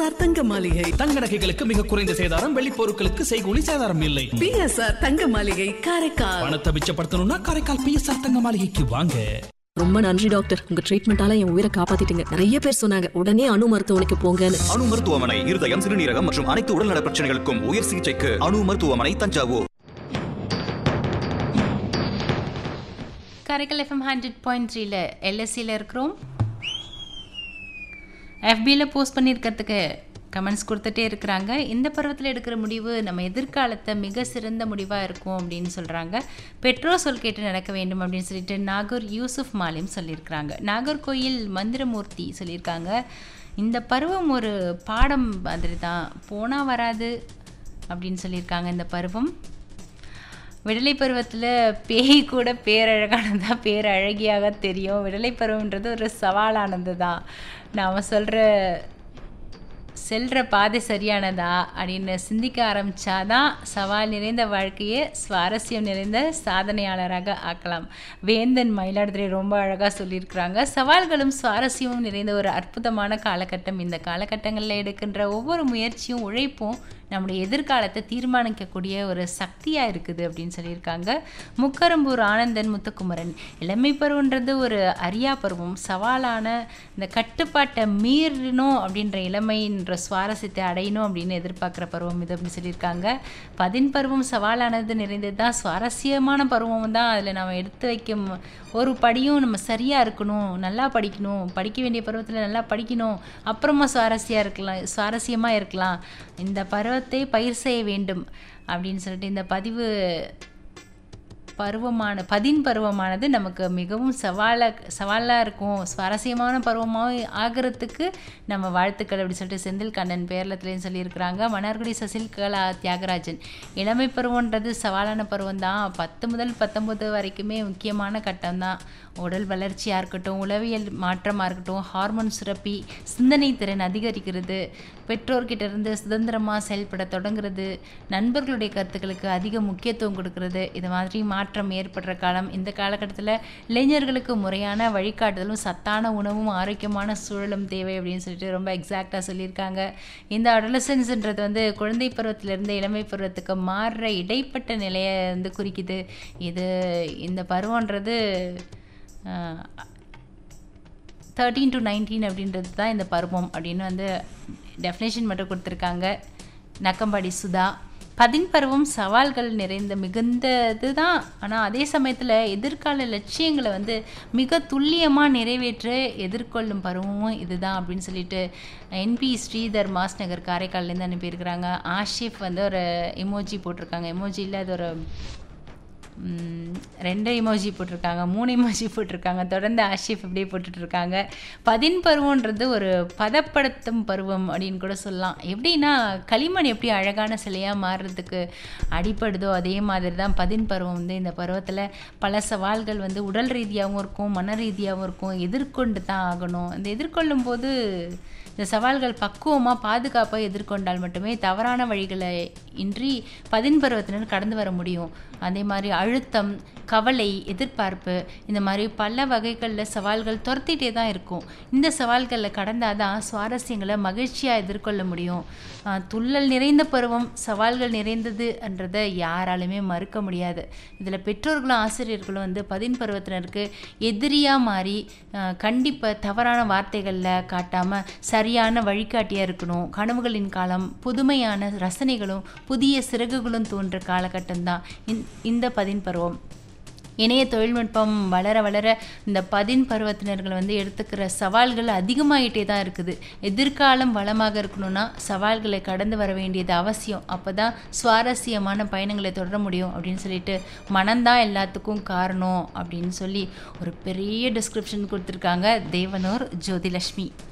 தங்க மாளிகை தங்க நகைகளுக்கு மிக குறைந்த சேதாரம் வெள்ளி பொருட்களுக்கு செய்கூலி சேதாரம் இல்லை பிஎஸ்ஆர் தங்க மாளிகை காரைக்கால் பணத்தை மிச்சப்படுத்தணும்னா காரைக்கால் பிஎஸ்ஆர் தங்க மாளிகைக்கு வாங்க ரொம்ப நன்றி டாக்டர் உங்க ட்ரீட்மெண்டால என் உயிரை காப்பாத்திட்டீங்க நிறைய பேர் சொன்னாங்க உடனே அணு மருத்துவமனைக்கு போங்கன்னு அணு மருத்துவமனை இருதயம் சிறுநீரகம் மற்றும் அனைத்து உடல்நல பிரச்சனைகளுக்கும் உயர் சிகிச்சைக்கு அணு மருத்துவமனை Thanjavur Karaikal FM hundred point த்ரீல எல்எஸ்சியில் இருக்கிறோம் எஃபியில் போஸ்ட் பண்ணியிருக்கிறதுக்கு கமெண்ட்ஸ் கொடுத்துட்டே இருக்கிறாங்க இந்த பருவத்தில் எடுக்கிற முடிவு நம்ம எதிர்காலத்தை மிக சிறந்த முடிவாக இருக்கும் அப்படின்னு சொல்கிறாங்க பெற்றோர் சொல் கேட்டு நடக்க வேண்டும் அப்படின்னு சொல்லிட்டு நாகூர் யூசுஃப் மாலிம் சொல்லியிருக்கிறாங்க நாகர்கோயில் மந்திரமூர்த்தி சொல்லியிருக்காங்க இந்த பருவம் ஒரு பாடம் மாதிரி தான் போனால் வராது அப்படின்னு சொல்லியிருக்காங்க இந்த பருவம் விடலை பருவத்தில் பேய் கூட பேரழகானதா பேரழகியாக தெரியும் விடலை பருவம்ன்றது ஒரு சவாலானது தான் நாம் சொல்கிற செல்கிற பாதை சரியானதா அப்படின்னு சிந்திக்க ஆரம்பித்தாதான் சவால் நிறைந்த வாழ்க்கையை சுவாரஸ்யம் நிறைந்த சாதனையாளராக ஆக்கலாம் வேந்தன் மயிலாடுதுறை ரொம்ப அழகாக சொல்லியிருக்கிறாங்க சவால்களும் சுவாரஸ்யமும் நிறைந்த ஒரு அற்புதமான காலகட்டம் இந்த காலகட்டங்களில் எடுக்கின்ற ஒவ்வொரு முயற்சியும் உழைப்பும் நம்முடைய எதிர்காலத்தை தீர்மானிக்கக்கூடிய ஒரு சக்தியாக இருக்குது அப்படின்னு சொல்லியிருக்காங்க முக்கரம்பூர் ஆனந்தன் முத்துக்குமரன் இளமை பருவன்றது ஒரு அரியா பருவம் சவாலான இந்த கட்டுப்பாட்டை மீறணும் அப்படின்ற இளமைன்ற சுவாரஸ்யத்தை அடையணும் அப்படின்னு எதிர்பார்க்குற பருவம் இது அப்படின்னு சொல்லியிருக்காங்க பதின் பருவம் சவாலானது நிறைந்தது தான் சுவாரஸ்யமான பருவம் தான் அதில் நம்ம எடுத்து வைக்கும் ஒரு படியும் நம்ம சரியாக இருக்கணும் நல்லா படிக்கணும் படிக்க வேண்டிய பருவத்தில் நல்லா படிக்கணும் அப்புறமா சுவாரஸ்யம் இருக்கலாம் சுவாரஸ்யமாக இருக்கலாம் இந்த பருவத்தை பயிர் செய்ய வேண்டும் அப்படின்னு சொல்லிட்டு இந்த பதிவு பருவமான பதின் பருவமானது நமக்கு மிகவும் சவாலாக சவாலாக இருக்கும் சுவாரஸ்யமான பருவமாக ஆகிறதுக்கு நம்ம வாழ்த்துக்கள் அப்படி சொல்லிட்டு செந்தில் கண்ணன் பேரலத்துலேயும் சொல்லியிருக்கிறாங்க மன்னார்குடி சசில்கலா தியாகராஜன் இளமை பருவன்றது சவாலான பருவம் தான் பத்து முதல் பத்தொம்பது வரைக்குமே முக்கியமான கட்டம் தான் உடல் வளர்ச்சியாக இருக்கட்டும் உளவியல் மாற்றமாக இருக்கட்டும் ஹார்மோன் சுரப்பி சிந்தனை திறன் அதிகரிக்கிறது பெற்றோர்கிட்ட இருந்து சுதந்திரமாக செயல்பட தொடங்குறது நண்பர்களுடைய கருத்துக்களுக்கு அதிக முக்கியத்துவம் கொடுக்கறது இது மாதிரி மாற்றம் ஏற்படுற காலம் இந்த காலகட்டத்தில் இளைஞர்களுக்கு முறையான வழிகாட்டுதலும் சத்தான உணவும் ஆரோக்கியமான சூழலும் தேவை அப்படின்னு சொல்லிட்டு ரொம்ப எக்ஸாக்டாக சொல்லியிருக்காங்க இந்த அடலசன்ஸ்ன்றது வந்து குழந்தை பருவத்திலிருந்து இளமை பருவத்துக்கு மாறுற இடைப்பட்ட நிலையை வந்து குறிக்குது இது இந்த பருவன்றது தேர்ட்டீன் டு நைன்டீன் அப்படின்றது தான் இந்த பருவம் அப்படின்னு வந்து டெஃபினேஷன் மட்டும் கொடுத்துருக்காங்க நக்கம்பாடி சுதா பதின் பருவம் சவால்கள் நிறைந்த மிகுந்தது தான் ஆனால் அதே சமயத்தில் எதிர்கால லட்சியங்களை வந்து மிக துல்லியமாக நிறைவேற்ற எதிர்கொள்ளும் பருவமும் இதுதான் அப்படின்னு சொல்லிட்டு என்பி ஸ்ரீதர் மாஸ் நகர் காரைக்கால்லேருந்து அனுப்பியிருக்கிறாங்க ஆஷிஃப் வந்து ஒரு எமோஜி போட்டிருக்காங்க எமோஜியில் அது ஒரு ம், ரெண்டு இமோஜி போட்டிருக்காங்க மூணு இமோஜி போட்டிருக்காங்க தொடர்ந்து ஆஷிஃப் இப்படியே போட்டுட்ருக்காங்க பதின் பருவன்றது ஒரு பதப்படுத்தும் பருவம் அப்படின்னு கூட சொல்லலாம் எப்படின்னா களிமண் எப்படி அழகான சிலையாக மாறுறதுக்கு அடிப்படுதோ அதே மாதிரி தான் பதின் பருவம் வந்து இந்த பருவத்தில் பல சவால்கள் வந்து உடல் ரீதியாகவும் இருக்கும் மன ரீதியாகவும் இருக்கும் எதிர்கொண்டு தான் ஆகணும் இந்த எதிர்கொள்ளும் போது இந்த சவால்கள் பக்குவமாக பாதுகாப்பாக எதிர்கொண்டால் மட்டுமே தவறான வழிகளை இன்றி பதின் பருவத்தினர் கடந்து வர முடியும் அதே மாதிரி அழுத்தம் கவலை எதிர்பார்ப்பு இந்த மாதிரி பல வகைகளில் சவால்கள் துரத்திட்டே தான் இருக்கும் இந்த சவால்களில் கடந்தால் தான் சுவாரஸ்யங்களை மகிழ்ச்சியாக எதிர்கொள்ள முடியும் ஆஹ் துள்ளல் நிறைந்த பருவம் சவால்கள் நிறைந்ததுன்றதை யாராலுமே மறுக்க முடியாது இதில் பெற்றோர்களும் ஆசிரியர்களும் வந்து பதின் பருவத்தினருக்கு எதிரியாக மாறி கண்டிப்பாக தவறான வார்த்தைகளில் காட்டாமல் சரியான வழிகாட்டியாக இருக்கணும் கனவுகளின் காலம் புதுமையான ரசனைகளும் புதிய சிறகுகளும் தோன்ற காலகட்டம் தான் இந்த பதின் பருவம் இணைய தொழில்நுட்பம் வளர வளர இந்த பதின் பருவத்தினர்கள் வந்து எடுத்துக்கிற சவால்கள் அதிகமாகிட்டே தான் இருக்குது எதிர்காலம் வளமாக இருக்கணும்னா சவால்களை கடந்து வர வேண்டியது அவசியம் அப்போ தான் சுவாரஸ்யமான பயணங்களை தொடர முடியும் அப்படின்னு சொல்லிட்டு மனம்தான் எல்லாத்துக்கும் காரணம் அப்படின்னு சொல்லி ஒரு பெரிய டிஸ்கிரிப்ஷன் கொடுத்துருக்காங்க தேவனூர் ஜோதிலட்சுமி